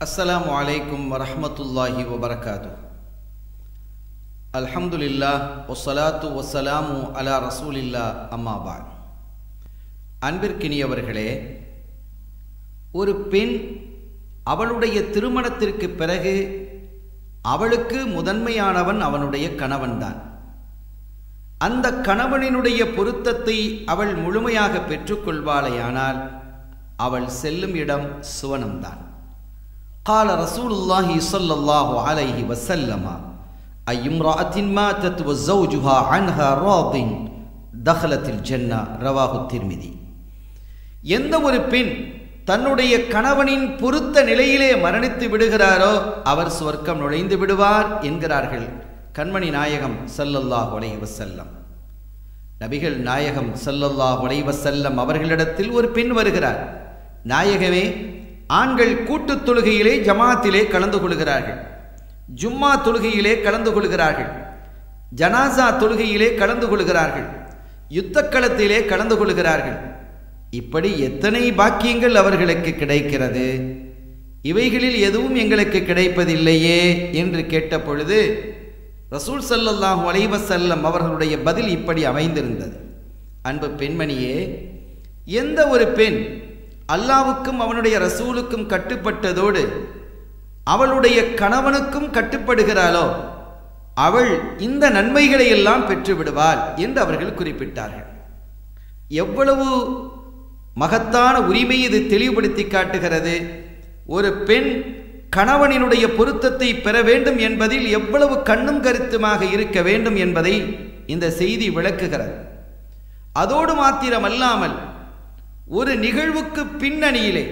அஸ்ஸலாமு அலைக்கும் வரஹ்மத்துல்லாஹி வபரகாத்து அல்ஹம்துலில்லா ஒஸ்ஸலாத்து வஸ்ஸலாமு அலா ரசூலில்லா அம்மாபா அன்பிற்கினியவர்களே ஒரு பெண் அவளுடைய திருமணத்திற்கு பிறகு அவளுக்கு முதன்மையானவன் அவனுடைய கணவன்தான் அந்த கணவனினுடைய பொருத்தத்தை அவள் முழுமையாக பெற்றுக்கொள்வாளேயானால் அவள் செல்லும் இடம் சுவனம்தான் قال رسول الله صلى الله عليه وسلم أي امرأة ماتت وزوجها عنها راض دخلت الجنة رواه الترمذي எந்த ஒரு பெண் தன்னுடைய கணவனின் பொருத்த நிலையிலே மரணித்து விடுகிறாரோ அவர் சுவர்க்கம் நுழைந்து விடுவார் என்கிறார்கள் கண்மணி நாயகம் சல்லல்லாஹ் உலைஹி வசல்லம் நபிகள் நாயகம் சல்லல்லாஹ் உலைஹி வசல்லம் அவர்களிடத்தில் ஒரு பெண் வருகிறார் நாயகமே ஆண்கள் கூட்டுத் தொழுகையிலே ஜமாத்திலே கலந்து கொள்கிறார்கள் ஜும்மா தொழுகையிலே கலந்து கொள்கிறார்கள் ஜனாசா தொழுகையிலே கலந்து கொள்கிறார்கள் யுத்தக்களத்திலே கலந்து கொள்கிறார்கள் இப்படி எத்தனை பாக்கியங்கள் அவர்களுக்கு கிடைக்கிறது இவைகளில் எதுவும் எங்களுக்கு கிடைப்பதில்லையே என்று கேட்ட பொழுது ரசூல் சல்லல்லாஹு அலைவசல்லம் அவர்களுடைய பதில் இப்படி அமைந்திருந்தது அன்பு பெண்மணியே எந்த ஒரு பெண் அல்லாவுக்கும் அவனுடைய ரசூலுக்கும் கட்டுப்பட்டதோடு அவளுடைய கணவனுக்கும் கட்டுப்படுகிறாளோ அவள் இந்த நன்மைகளை எல்லாம் பெற்றுவிடுவாள் என்று அவர்கள் குறிப்பிட்டார்கள் எவ்வளவு மகத்தான உரிமை இது தெளிவுபடுத்தி காட்டுகிறது ஒரு பெண் கணவனினுடைய பொருத்தத்தை பெற வேண்டும் என்பதில் எவ்வளவு கண்ணும் கருத்துமாக இருக்க வேண்டும் என்பதை இந்த செய்தி விளக்குகிறது அதோடு மாத்திரமல்லாமல் ஒரு நிகழ்வுக்கு பின்னணியிலே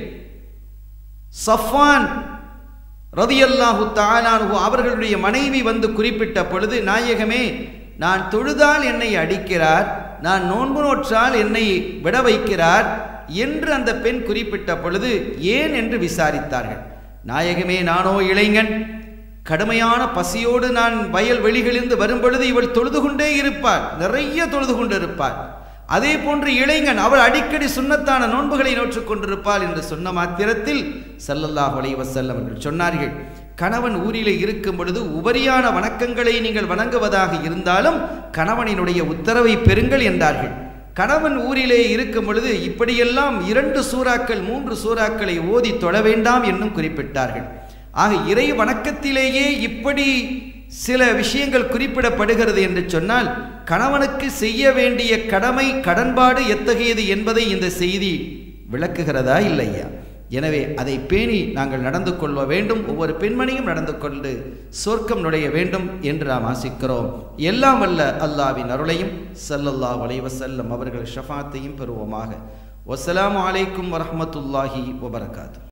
சஃபான் ரதியல்லாஹு தாலானு அவர்களுடைய மனைவி வந்து குறிப்பிட்ட பொழுது நாயகமே நான் தொழுதால் என்னை அடிக்கிறார் நான் நோன்பு நோற்றால் என்னை விட வைக்கிறார் என்று அந்த பெண் குறிப்பிட்ட பொழுது ஏன் என்று விசாரித்தார்கள் நாயகமே நானோ இளைஞன் கடுமையான பசியோடு நான் வயல் வெளிகளிலிருந்து வரும் பொழுது இவள் தொழுது கொண்டே இருப்பாள் நிறைய தொழுது கொண்டு இருப்பாள் அதே போன்று இளைஞன் அவள் அடிக்கடி சுண்ணத்தான நோன்புகளை நோற்றுக் கொண்டிருப்பாள் என்று சொன்ன மாத்திரத்தில் சல்லல்லாஹ் வசல்லம் அவர்கள் சொன்னார்கள் கணவன் ஊரிலே இருக்கும் பொழுது உபரியான வணக்கங்களை நீங்கள் வணங்குவதாக இருந்தாலும் கணவனினுடைய உத்தரவை பெறுங்கள் என்றார்கள் கணவன் ஊரிலே இருக்கும் பொழுது இப்படியெல்லாம் இரண்டு சூறாக்கள் மூன்று சூறாக்களை ஓதி தொழ வேண்டாம் என்னும் குறிப்பிட்டார்கள் ஆக இறை வணக்கத்திலேயே இப்படி சில விஷயங்கள் குறிப்பிடப்படுகிறது என்று சொன்னால் கணவனுக்கு செய்ய வேண்டிய கடமை கடன்பாடு எத்தகையது என்பதை இந்த செய்தி விளக்குகிறதா இல்லையா எனவே அதை பேணி நாங்கள் நடந்து கொள்ள வேண்டும் ஒவ்வொரு பெண்மணியும் நடந்து கொண்டு சொர்க்கம் நுழைய வேண்டும் என்று நாம் ஆசிக்கிறோம் எல்லாம் வல்ல அல்லாவின் அருளையும் சல்லல்லா வலைவசல்லம் அவர்கள் ஷஃபாத்தையும் பெறுவோமாக வசலாம் அலைக்கும் வரமத்துல்லாஹி வபரகாத்து